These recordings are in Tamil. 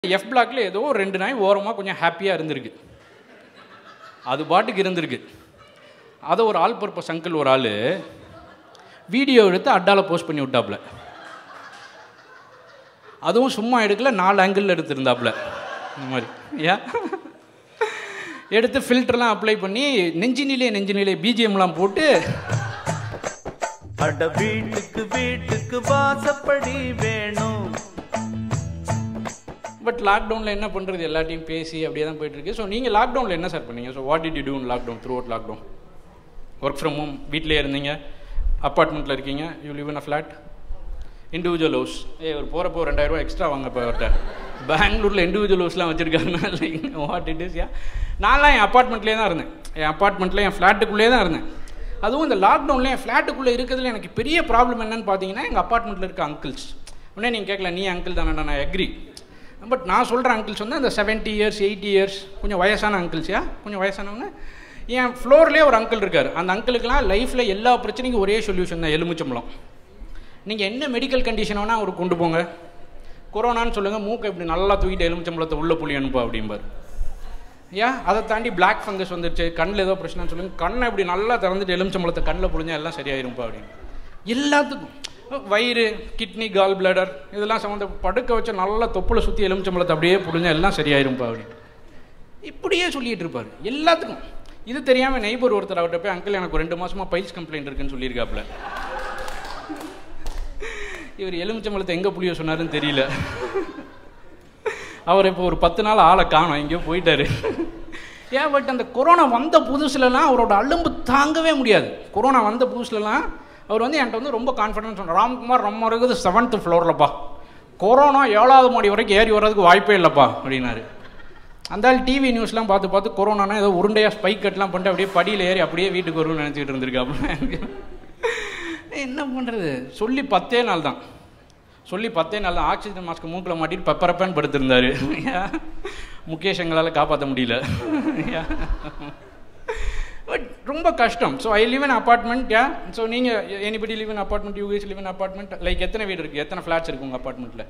எஃப் பிளாக்ல ஏதோ ஒரு ரெண்டு நாய் ஓரமாக கொஞ்சம் ஹாப்பியாக இருந்திருக்கு அது பாட்டுக்கு இருந்திருக்கு அதை ஒரு ஆல் பர்பஸ் அங்கிள் ஒரு ஆள் வீடியோ எடுத்து அட்டால போஸ்ட் பண்ணி விட்டாப்புல அதுவும் சும்மா எடுக்கல நாலு ஆங்கிள் எடுத்திருந்தாப்புல இந்த மாதிரி ஏன் எடுத்து ஃபில்டர்லாம் அப்ளை பண்ணி நெஞ்சினிலே நெஞ்சினிலே பிஜிஎம்லாம் போட்டு அட வீட்டுக்கு வீட்டுக்கு வாசப்படி வேணும் பட் லாக்டவுனில் என்ன பண்ணுறது எல்லாத்தையும் பேசி அப்படியே தான் போயிட்டுருக்கு ஸோ நீங்கள் லாக்டவுனில் என்ன சார் பண்ணீங்க so what did you do lockdown throughout lockdown work from home வீட்டிலே இருந்தீங்க அப்பார்ட்மெண்ட்டில் இருக்கீங்க you live in a flat individual house ஏ ஒரு போகிறப்போ ரெண்டாயிரம் ரூபா எக்ஸ்ட்ரா வாங்க இப்போ அவர்கிட்ட பெங்களூரில் இண்டிவிஜுவல் ஹவுஸ்லாம் வச்சுருக்காருன்னா like what it is yeah நான்லாம் என் அப்பார்ட்மெண்ட்லேயே தான் இருந்தேன் என் அப்பார்ட்மெண்ட்டில் என் ஃப்ளாட்டுக்குள்ளேயே தான் இருந்தேன் அதுவும் இந்த லாக்டவுனில் என் ஃப்ளாட்டுக்குள்ளே இருக்கிறதுல எனக்கு பெரிய ப்ராப்ளம் என்னன்னு பார்த்தீங்கன்னா எங்கள் அப்பார்ட்மெண்ட்டில் இருக்க அங்கிள்ஸ் உடனே நீங்கள் கேட்கல நீ அங்கிள் தானே நான் அக்ரி பட் நான் சொல்கிற அங்கிள்ஸ் வந்து அந்த செவன்ட்டி இயர்ஸ் எயிட்டி இயர்ஸ் கொஞ்சம் வயசான அங்கிள்ஸ்யா கொஞ்சம் வயசானவங்க என் ஃப்ளோர்லேயே ஒரு அங்கிள் இருக்கார் அந்த அங்கிளுக்கெலாம் லைஃப்பில் எல்லா பிரச்சனைக்கும் ஒரே சொல்யூஷன் தான் எலுமிச்சம்பளம் நீங்கள் என்ன மெடிக்கல் கண்டிஷன் வேணால் அவர் கொண்டு போங்க கொரோனான்னு சொல்லுங்கள் மூக்கை இப்படி நல்லா தூக்கிட்டு எலுமிச்சம்பளத்தை உள்ள புளி அனுப்பா அப்படிம்பார் ஏன் அதை தாண்டி பிளாக் ஃபங்கஸ் வந்துருச்சு கண்ணில் ஏதோ பிரச்சனைன்னு சொல்லுங்க கண்ணை இப்படி நல்லா திறந்துட்டு எலுமிச்சம்பளத்தை கண்ணில் புழிஞ்சா எல்லாம் சரியாயிரும்பா அப்படின்னு எல்லாத்துக்கும் வயிறு கிட்னி கால் பிளடர் இதெல்லாம் சம்மந்த படுக்க வச்சு நல்லா தொப்புளை சுற்றி எலுமிச்சம்பளத்தை அப்படியே புழிஞ்சா எல்லாம் சரியாயிரும்பா அப்படின்னு இப்படியே சொல்லிட்டு இருப்பார் எல்லாத்துக்கும் இது தெரியாமல் நெய்பர் ஒருத்தர் அவர்கிட்ட போய் அங்கிள் எனக்கு ஒரு ரெண்டு மாசமா பைல்ஸ் கம்ப்ளைண்ட் இருக்குன்னு சொல்லியிருக்காப்புல இவர் எலுமிச்சம்பளத்தை எங்கே புளிய சொன்னாருன்னு தெரியல அவர் இப்போ ஒரு பத்து நாள் ஆளை காணோம் எங்கேயோ போயிட்டாரு ஏன் பட் அந்த கொரோனா வந்த புதுசுலலாம் அவரோட அலும்பு தாங்கவே முடியாது கொரோனா வந்த புதுசுலலாம் அவர் வந்து என்கிட்ட வந்து ரொம்ப கான்ஃபிடன்ஸ் சொன்னார் ராம்குமார் ரொம்ப இருக்குது செவன்த் ஃப்ளோர்லப்பா கொரோனா ஏழாவது மாடி வரைக்கும் ஏறி வர்றதுக்கு வாய்ப்பே இல்லைப்பா அப்படின்னாரு அந்த ஆள் டிவி நியூஸ்லாம் பார்த்து பார்த்து கொரோனானா ஏதோ உருண்டையாக ஸ்பைக் கட்லாம் பண்ணிட்டு அப்படியே படியில் ஏறி அப்படியே வீட்டுக்கு வரும்னு நினச்சிக்கிட்டு இருந்திருக்காப்புல என்ன பண்ணுறது சொல்லி பத்தே நாள் தான் சொல்லி பத்தே நாள் தான் ஆக்சிஜன் மாஸ்க் மூக்கில் மாட்டிட்டு பெப்பரப்பேன்னு படுத்திருந்தாரு முகேஷ் எங்களால் காப்பாற்ற முடியல பட் ரொம்ப கஷ்டம் so I live in apartment yeah so நீங்கள் anybody live in apartment you live in apartment like எத்தனை வீடு இருக்குது எத்தனை ஃப்ளாட்ஸ் இருக்குது உங்கள் அப்பார்ட்மெண்ட்டில்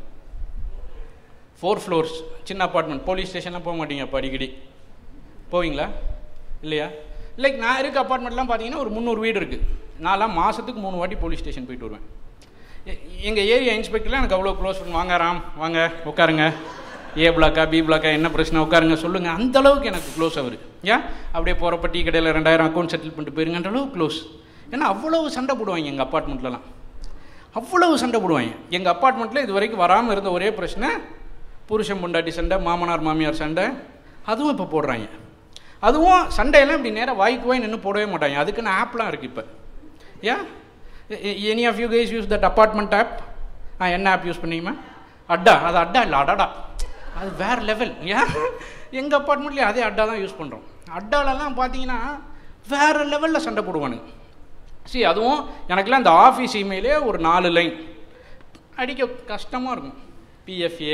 ஃபோர் ஃப்ளோர்ஸ் சின்ன அப்பார்ட்மெண்ட் போலீஸ் ஸ்டேஷன்லாம் போக மாட்டீங்க அப்போ அடிக்கடி போவீங்களா இல்லையா லைக் நான் இருக்க அப்பார்ட்மெண்ட்லாம் பார்த்தீங்கன்னா ஒரு முந்நூறு வீடு இருக்குது நான்லாம் மாதத்துக்கு மூணு வாட்டி போலீஸ் ஸ்டேஷன் போயிட்டு வருவேன் எங்கள் ஏரியா இன்ஸ்பெக்டர்லாம் எனக்கு அவ்வளோ க்ளோஸ் பண்ணி வாங்க ராம் வாங்க உட்காருங்க ஏ பிளாக்கா பி பிளாக்கா என்ன பிரச்சனை உட்காருங்க சொல்லுங்கள் அந்த அளவுக்கு எனக்கு க்ளோஸ் அவர் ஏன் அப்படியே போகிறப்ப டீ கடையில் ரெண்டாயிரம் அக்கௌண்ட் செட்டில் பண்ணிட்டு போயிருங்கன்ற அளவுக்கு க்ளோஸ் ஏன்னா அவ்வளவு சண்டை போடுவாங்க எங்கள் அப்பார்ட்மெண்ட்லலாம் அவ்வளவு சண்டை போடுவாங்க எங்கள் அப்பார்ட்மெண்ட்டில் இது வரைக்கும் வராமல் இருந்த ஒரே பிரச்சனை புருஷன் பொண்டாட்டி சண்டை மாமனார் மாமியார் சண்டை அதுவும் இப்போ போடுறாங்க அதுவும் சண்டையெல்லாம் இப்படி நேராக வாய்க்கு வாய் நின்று போடவே மாட்டாங்க அதுக்குன்னு ஆப்லாம் இருக்குது இப்போ ஏன் any of you guys use that apartment app ஆ என்ன ஆப் யூஸ் பண்ணீங்கம்மா அட்டா அது அட்டா இல்லை அடாடா அது வேறு லெவல் ஏன் எங்கள் அப்பார்ட்மெண்ட்லேயே அதே அட்டா தான் யூஸ் பண்ணுறோம் அட்டாலெல்லாம் பார்த்தீங்கன்னா வேறு லெவலில் சண்டை போடுவானுங்க சரி அதுவும் எனக்குலாம் இந்த ஆஃபீஸ் இமெயிலே ஒரு நாலு லைன் அடிக்க கஷ்டமாக இருக்கும் பிஎஃப்ஏ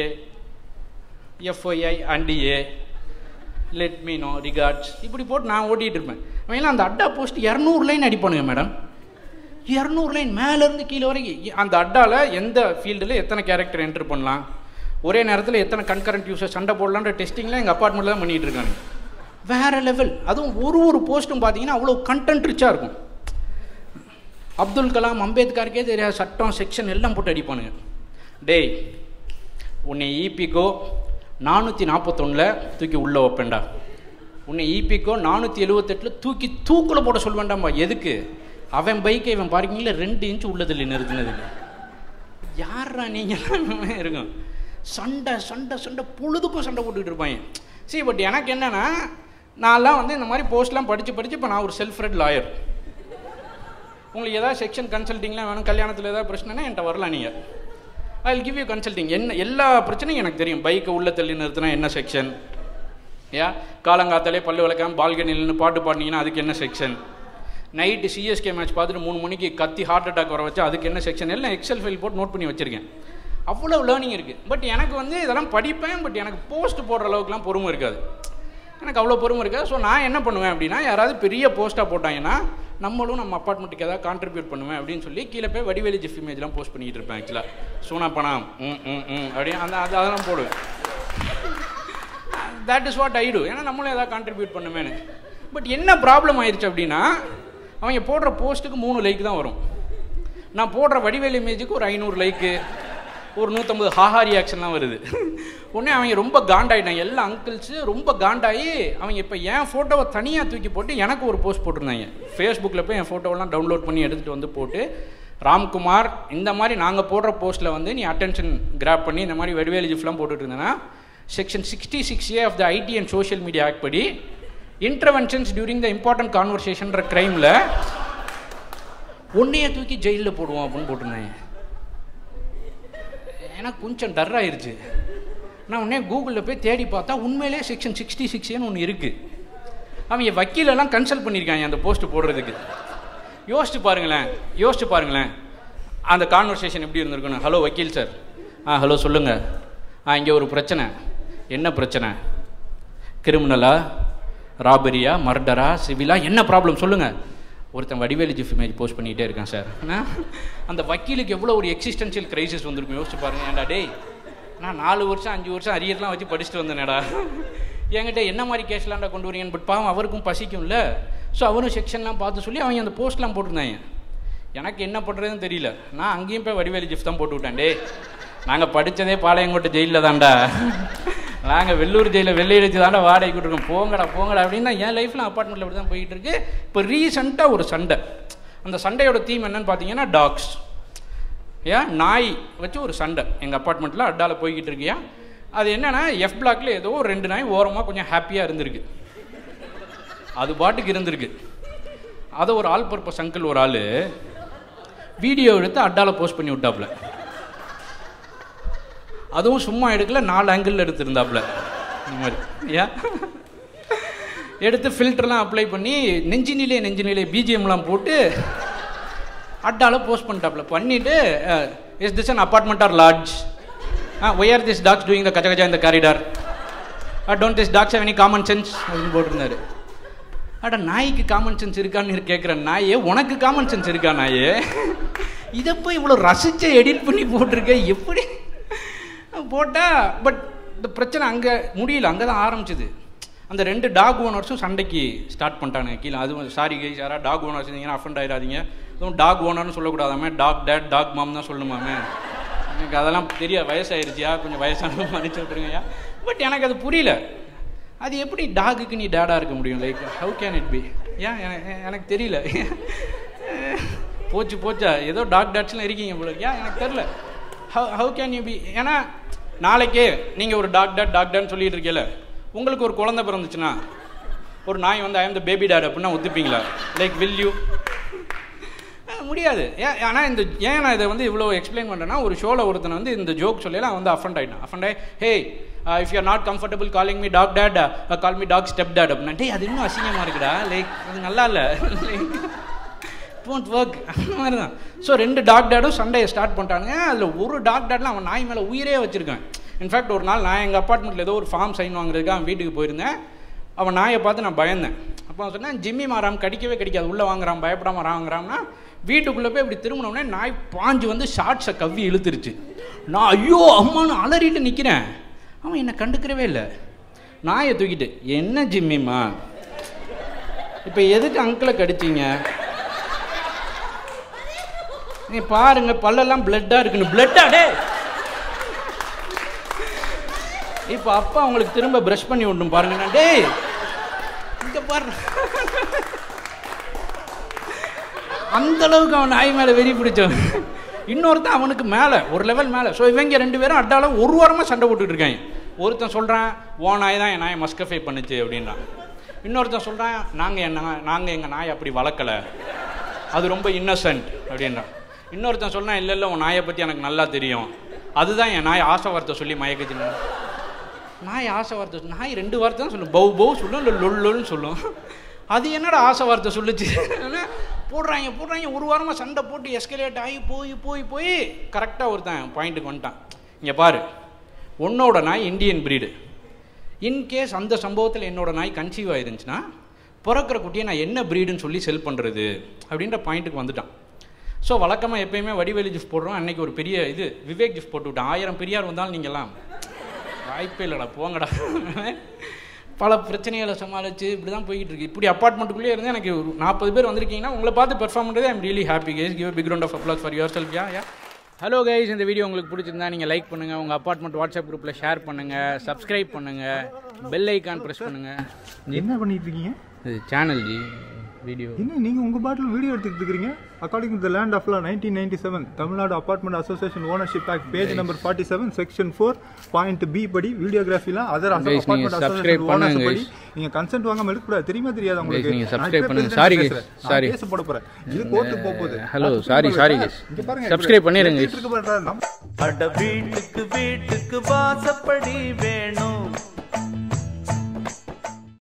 எஃப்ஒஐ அண்டிஏ லெட் மீ நோ ரிகார்ட்ஸ் இப்படி போட்டு நான் ஓட்டிகிட்டு இருப்பேன் அவங்களாம் அந்த அட்டா போஸ்ட் இரநூறு லைன் அடிப்பானுங்க மேடம் இரநூறு லைன் மேலேருந்து கீழே வரைக்கும் அந்த அட்டாவில் எந்த ஃபீல்டில் எத்தனை கேரக்டர் என்ட்ரு பண்ணலாம் ஒரே நேரத்தில் எத்தனை கன்கரண்ட் யூஸர் சண்டை போடலான்ற டெஸ்டிங்லாம் எங்கள் அப்பார்ட்மெண்ட்டில் தான் பண்ணிகிட்டு இருக்காங்க வேறு லெவல் அதுவும் ஒரு ஒரு போஸ்ட்டும் பார்த்தீங்கன்னா அவ்வளோ கண்டென்ட் ரிச்சாக இருக்கும் அப்துல் கலாம் அம்பேத்கருக்கே தெரியாத சட்டம் செக்ஷன் எல்லாம் போட்டு அடிப்பானுங்க டேய் உன்னை இபிக்கோ நானூற்றி நாற்பத்தொன்னில் தூக்கி உள்ளே வைப்பேன்டா உன்னை இபிக்கோ நானூற்றி எழுபத்தெட்டில் தூக்கி தூக்கில் போட சொல்வேண்டாம்பா எதுக்கு அவன் பைக்கை இவன் பார்க்கிங்கில் ரெண்டு இன்ச்சு உள்ளதில் நிறுத்தினதுக்கு யாரா நீங்கள் இருக்கும் சண்டை சண்டை சண்டை பொழுதுக்கும் சண்டை போட்டுக்கிட்டு இருப்பாங்க சரி பட் எனக்கு என்னென்னா நான்லாம் வந்து இந்த மாதிரி போஸ்ட்லாம் படித்து படித்து இப்போ நான் ஒரு செல்ஃப் ரெட் லாயர் உங்களுக்கு ஏதாவது செக்ஷன் கன்சல்ட்டிங்லாம் வேணும் கல்யாணத்தில் ஏதாவது பிரச்சனைனா என்கிட்ட வரலாம் நீங்கள் I will give you consulting என்ன எல்லா பிரச்சனையும் எனக்கு தெரியும் பைக்கை உள்ள தள்ளி நிறுத்தினா என்ன செக்ஷன் ஏன் காலங்காத்தாலே பல்லு விளக்காம பால்கனில்னு பாட்டு பாடினீங்கன்னா அதுக்கு என்ன செக்ஷன் நைட்டு சிஎஸ்கே மேட்ச் பார்த்துட்டு மூணு மணிக்கு கத்தி ஹார்ட் அட்டாக் வர வச்சா அதுக்கு என்ன செக்ஷன் எல்லாம் எக்ஸல் ஃபைல் போட்டு நோட் பண்ணி வச்சுருக்கேன் அவ்வளோ லேர்னிங் இருக்குது பட் எனக்கு வந்து இதெல்லாம் படிப்பேன் பட் எனக்கு போஸ்ட் போடுற அளவுக்குலாம் பொறுமை இருக்காது எனக்கு அவ்வளோ பொறுமை இருக்காது ஸோ நான் என்ன பண்ணுவேன் அப்படின்னா யாராவது பெரிய போஸ்ட்டாக போட்டாங்கன்னா நம்மளும் நம்ம அப்பார்ட்மெண்ட்டுக்கு ஏதாவது கான்ட்ரிபியூட் பண்ணுவேன் அப்படின்னு சொல்லி கீழே போய் வடிவேலி ஜிஃப் இமேஜ்லாம் போஸ்ட் பண்ணிக்கிட்டு இருப்பேன் ஆக்சுவலாக சூனா பணம் ம் ம் ம் அப்படின்னு அந்த அது அதெல்லாம் போடுவேன் that is what I do ஏன்னா நம்மளும் ஏதாவது கான்ட்ரிபியூட் பண்ணுமேனு பட் என்ன ப்ராப்ளம் ஆயிடுச்சு அப்படின்னா அவங்க போடுற போஸ்ட்டுக்கு மூணு லைக் தான் வரும் நான் போடுற வடிவேல் இமேஜுக்கு ஒரு ஐநூறு லைக்கு ஒரு நூற்றம்பது ஹாஹா ரியாக்ஷன்லாம் வருது உடனே அவங்க ரொம்ப காண்டாயிட்டாங்க எல்லா அங்கிள்ஸு ரொம்ப காண்டாகி அவங்க இப்போ என் ஃபோட்டோவை தனியாக தூக்கி போட்டு எனக்கு ஒரு போஸ்ட் போட்டிருந்தாங்க ஃபேஸ்புக்கில் போய் என் ஃபோட்டோவெல்லாம் டவுன்லோட் பண்ணி எடுத்துகிட்டு வந்து போட்டு ராம்குமார் இந்த மாதிரி நாங்கள் போடுற போஸ்ட்டில் வந்து நீ அட்டென்ஷன் கிராப் பண்ணி இந்த மாதிரி வடிவேலு ஜிஃப்லாம் போட்டுட்டு இருந்தேன்னா section sixty six A of the IT and social media act படி இன்டர்வென்ஷன்ஸ் டியூரிங் த இம்பார்ட்டன்ட் கான்வர்சேஷன்ற க்ரைமில் உன்னையே தூக்கி ஜெயிலில் போடுவோம் அப்படின்னு போட்டிருந்தாங்க எனக்கு கொஞ்சம் டர் ஆயிருச்சு நான் உடனே கூகுளில் போய் தேடி பார்த்தா உண்மையிலே செக்ஷன் சிக்ஸ்டி சிக்ஸ்னு ஒன்று இருக்குது அவங்க வக்கீலெல்லாம் கன்சல்ட் பண்ணியிருக்காங்க அந்த போஸ்ட் போடுறதுக்கு யோசிச்சு பாருங்களேன் யோசிச்சு பாருங்களேன் அந்த கான்வர்சேஷன் எப்படி இருந்திருக்கணும் ஹலோ வக்கீல் சார் ஆ ஹலோ சொல்லுங்கள் ஆ இங்கே ஒரு பிரச்சனை என்ன பிரச்சனை கிரிமினலா ராபரியா மர்டரா சிவிலா என்ன ப்ராப்ளம் சொல்லுங்கள் ஒருத்தன் வடிவேலு ஜிஃப் இமேஜ் போஸ்ட் பண்ணிகிட்டே இருக்கான் சார் ஆனா, அந்த வக்கீலுக்கு எவ்வளோ ஒரு எக்ஸிஸ்டன்ஷியல் கிரைசிஸ் வந்திருக்கும் யோசிச்சு பாருங்க ஏன்டா டேய் நான் நாலு வருஷம் அஞ்சு வருஷம் அரியர்லாம் வச்சு படிச்சுட்டு வந்தேனேடா என்கிட்ட என்ன மாதிரி கேஸ்லாம்டா கொண்டு வரீங்கன்னு பட் பாவம் அவருக்கும் பசிக்கும்ல ஸோ அவரும் செக்ஷன்லாம் பார்த்து சொல்லி அவங்க அந்த போஸ்ட்லாம் போட்டிருந்தாங்க எனக்கு என்ன பண்ணுறதுன்னு தெரியல நான் அங்கேயும் போய் வடிவேலு ஜிஃப் தான் போட்டு விட்டேன் டே நாங்கள் படித்ததே பாளையங்கோட்டை ஜெயிலில் தான்டா நாங்கள் வெள்ளூர் ஜெயிலில் வெள்ளை அடிச்சு தாண்டா வாடகை விட்டுருக்கோம் போங்கடா போங்கடா அப்படின்னா என் லைஃப்பில் அப்பார்ட்மெண்ட்டில் அப்படி தான் போயிட்டு இருக்கு இப்போ ரீசெண்டாக ஒரு சண்டை அந்த சண்டையோட தீம் என்னன்னு பார்த்தீங்கன்னா டாக்ஸ் ஏன் நாய் வச்சு ஒரு சண்டை எங்கள் அப்பார்ட்மெண்ட்டில் அட்டால போய்கிட்டு இருக்கியா அது என்னன்னா எஃப் பிளாக்ல ஏதோ ஒரு ரெண்டு நாய் ஓரமாக கொஞ்சம் ஹாப்பியாக இருந்திருக்கு அது பாட்டுக்கு இருந்திருக்கு அதை ஒரு ஆல் பர்பஸ் அங்கிள் ஒரு ஆள் வீடியோ எடுத்து அட்டால போஸ்ட் பண்ணி விட்டாப்புல அதுவும் சும்மா எடுக்கல நாலு ஆங்கிள் எடுத்திருந்தாப்புல இந்த மாதிரி ஏன் எடுத்து ஃபில்டர்லாம் அப்ளை பண்ணி நெஞ்சினிலே நெஞ்சினிலே பிஜிஎம்லாம் போட்டு அட்டால போஸ்ட் பண்ணிட்டாப்புல பண்ணிட்டு is this an apartment or lodge why are this dogs doing the கச்ச கச்சா இந்த corridor don't this dogs have any common sense அப்படின்னு போட்டிருந்தாரு அட நாய்க்கு காமன் சென்ஸ் இருக்கான்னு கேட்குறேன் நாயே உனக்கு காமன் சென்ஸ் இருக்கா நாயே இதை போய் இவ்வளோ ரசிச்சு எடிட் பண்ணி போட்டிருக்க எப்படி போட்டால் பட் இந்த பிரச்சனை அங்கே முடியல அங்கே தான் ஆரம்பிச்சது அந்த ரெண்டு டாக் ஓனர்ஸும் சண்டைக்கு ஸ்டார்ட் பண்ணிட்டானுங்க கீழே அதுவும் சாரி கைஸ் யாரா டாக் ஓனர்ஸ் இருந்தீங்கன்னா அஃபண்ட் ஆயிடாதீங்க அதுவும் டாக் ஓனர்னு சொல்லக்கூடாதாமே டாக் டேட் டாக் மாம் தான் சொல்லணுமாமே எனக்கு அதெல்லாம் தெரிய வயசாயிருச்சியா கொஞ்சம் வயசான மன்னிச்சு விட்ருங்கய்யா பட் எனக்கு அது புரியல அது எப்படி டாகுக்கு நீ டேடாக இருக்க முடியும் like how can it be ஏன் எனக்கு- எனக்கு தெரியல போச்சு போச்சா ஏதோ டாக் டாட்ஸ்லாம் இருக்கீங்க போல ஏன் எனக்கு தெரில how how can you be ஏன்னா நாளைக்கே நீங்கள் ஒரு டாக் டாட் டாக் டான்னு சொல்லிட்டு இருக்கீல உங்களுக்கு ஒரு குழந்தை பிறந்துச்சுன்னா ஒரு நாய் வந்து I am the baby dad அப்படின்னா ஒத்துப்பீங்களா லைக் வில் யூ முடியாது ஏன் ஆனால் இந்த ஏன் நான் இதை வந்து இவ்வளோ எக்ஸ்பிளைன் பண்ணுறேன்னா ஒரு ஷோவில் ஒருத்தனை வந்து இந்த ஜோக் சொல்லல அவன் வந்து அஃபண்ட் ஆகிட்டான் அஃபண்ட் ஆகி hey if you not comfortable calling me dog dad call me dog step dad அப்படின்னா டேய் அது இன்னும் அசிங்கமாக இருக்குடா லைக் அது நல்லா இல்லை லைக் டோன்ட் ஒர்க் அந்த மாதிரி தான் ஸோ ரெண்டு டாக் டேடும் சண்டையை ஸ்டார்ட் பண்ணிட்டானுங்க அதில் ஒரு டாக் டேட்லாம் அவன் நாய் மேலே உயிரே வச்சிருக்கான் இன்ஃபேக்ட் ஒரு நாள் நான் எங்கள் அப்பார்ட்மெண்ட்டில் ஏதோ ஒரு ஃபார்ம் சைன் வாங்குறதுக்கு அவன் வீட்டுக்கு போயிருந்தேன் அவன் நாயை பார்த்து நான் பயந்தேன் அப்போ அவன் சொன்னேன் ஜிம்மி மாறாம் கடிக்கவே கடிக்காது உள்ளே வாங்குறான் பயப்படாம வாங்குறான்னா வீட்டுக்குள்ளே போய் இப்படி திரும்பினோடனே நாய் பாஞ்சு வந்து ஷார்ட்ஸை கவ்வி இழுத்துருச்சு நான் ஐயோ அம்மான்னு அலறிட்டு நிற்கிறேன் அவன் என்னை கண்டுக்கிறவே இல்லை நாயை தூக்கிட்டு என்ன ஜிம்மிம்மா இப்போ எதுக்கு அங்கிளை கடிச்சிங்க நீ பாருங்க பல்லெல்லாம் பிளட்டா இருக்குன்னு பிளட்டா டே இப்போ அப்பா அவங்களுக்கு திரும்ப பிரஷ் பண்ணி விடணும் பாருங்க நான் டேய் இங்க பாரு அந்த அளவுக்கு அவன் நாய் மேலே வெறி பிடிச்சவன் இன்னொருத்தன் அவனுக்கு மேலே ஒரு லெவல் மேலே ஸோ இவங்க ரெண்டு பேரும் அட்டால ஒரு வாரமாக சண்டை போட்டுட்டு இருக்காங்க ஒருத்தன் சொல்கிறான் ஓ நாய் தான் என் நாயை மஸ்கஃபை பண்ணுச்சு அப்படின்றான் இன்னொருத்தன் சொல்கிறான் நாங்கள் என்ன நாங்கள் எங்கள் நாயை அப்படி வளர்க்கலை அது ரொம்ப இன்னசென்ட் அப்படின்றான் இன்னொருத்தன் சொல்றான் இல்லை இல்லை உன் நாயை பற்றி எனக்கு நல்லா தெரியும் அதுதான் என் நாய் ஆசை வார்த்தை சொல்லி மயக்குச்சுன்னு நாய் ஆசை வார்த்தை சொல்லு- நாய் ரெண்டு வார்த்தை தான் சொல்லும் பவு பவு சொல்லும் இல்லை லொல்லுன்னு சொல்லும் அது என்னடா ஆசை வார்த்தை சொல்லுச்சு போடுறாங்க போடுறாங்க ஒரு வாரமாக சண்டை போட்டு எஸ்கலேட் ஆகி போய் போய் போய் கரெக்டாக ஒருத்தன் பாயிண்ட்டுக்கு வந்துட்டான் இங்கே பாரு உன்னோட நாய் இந்தியன் பிரீடு இன்கேஸ் அந்த சம்பவத்தில் என்னோட நாய் கன்சீவ் ஆயிருந்துச்சுன்னா பிறக்கிற குட்டியை நான் என்ன ப்ரீடுன்னு சொல்லி செல் பண்ணுறது அப்படின்ற பாயிண்ட்டுக்கு வந்துட்டான் ஸோ வழக்கமாக எப்பயுமே வடிவேலு கிஃப்ட் போடுறோம் அன்னைக்கு ஒரு பெரிய இது விவேக் கிஃப்ட் போட்டு விட்டான் ஆயிரம் பெரியார் வந்தாலும் நீங்களாம் வாய்ப்பே இல்லைடா போங்கடா பல பிரச்சனைகளை சமாளித்து இப்படி தான் போய்கிட்டு இருக்கு இப்படி அப்பார்ட்மெண்ட்டுக்குள்ளேயே இருந்து எனக்கு ஒரு நாற்பது பேர் வந்திருக்கீங்கன்னா உங்களை பார்த்து பெர்ஃபார்ம் பண்ணுறது I'm really happy guys give big round of applause for yourself yeah yeah hello guys இந்த வீடியோ உங்களுக்கு பிடிச்சிருந்தா நீங்கள் லைக் பண்ணுங்கள் உங்கள் அப்பார்ட்மெண்ட் வாட்ஸ்அப் குரூப்பில் ஷேர் பண்ணுங்கள் சப்ஸ்கிரைப் பண்ணுங்கள் பெல் ஐக்கான் ப்ரெஸ் பண்ணுங்கள் என்ன பண்ணிட்டு இருக்கீங்க இது சேனல் ஜி வீடியோ என்ன நீங்க உங்க பாட்டில் வீடியோ எடுத்துக்கிட்டு இருக்கீங்க according to land of law nineteen ninety seven Tamil Nadu apartment association ownership act page number forty seven section four point B படி வீடியோகிராஃபிலாம் அதர் Guys, நீங்க அபார்ட்மெண்ட் subscribe அசோசியேஷன் ஓனர்ஸ் பண்ணுங்க, படி நீங்க கன்சென்ட் வாங்காம எடுக்கக்கூடாது தெரியுமா தெரியாது உங்களுக்கு நீங்க நான் subscribe இப்ப பண்ணுங்க. president Sorry, guys. பேசுறேன். நான் Sorry. கேஸ் போட போறேன் இது கோர்ட்டு போக போகுது Hello, அது sorry, சும்மா sorry, இல்ல. guys. இங்க பாருங்க Subscribe பண்ணிருங்க, எப்படி இருக்கு பாருங்க. நம்ம அட வீட்டுக்கு வீட்டுக்கு வாசப்படி வேணும்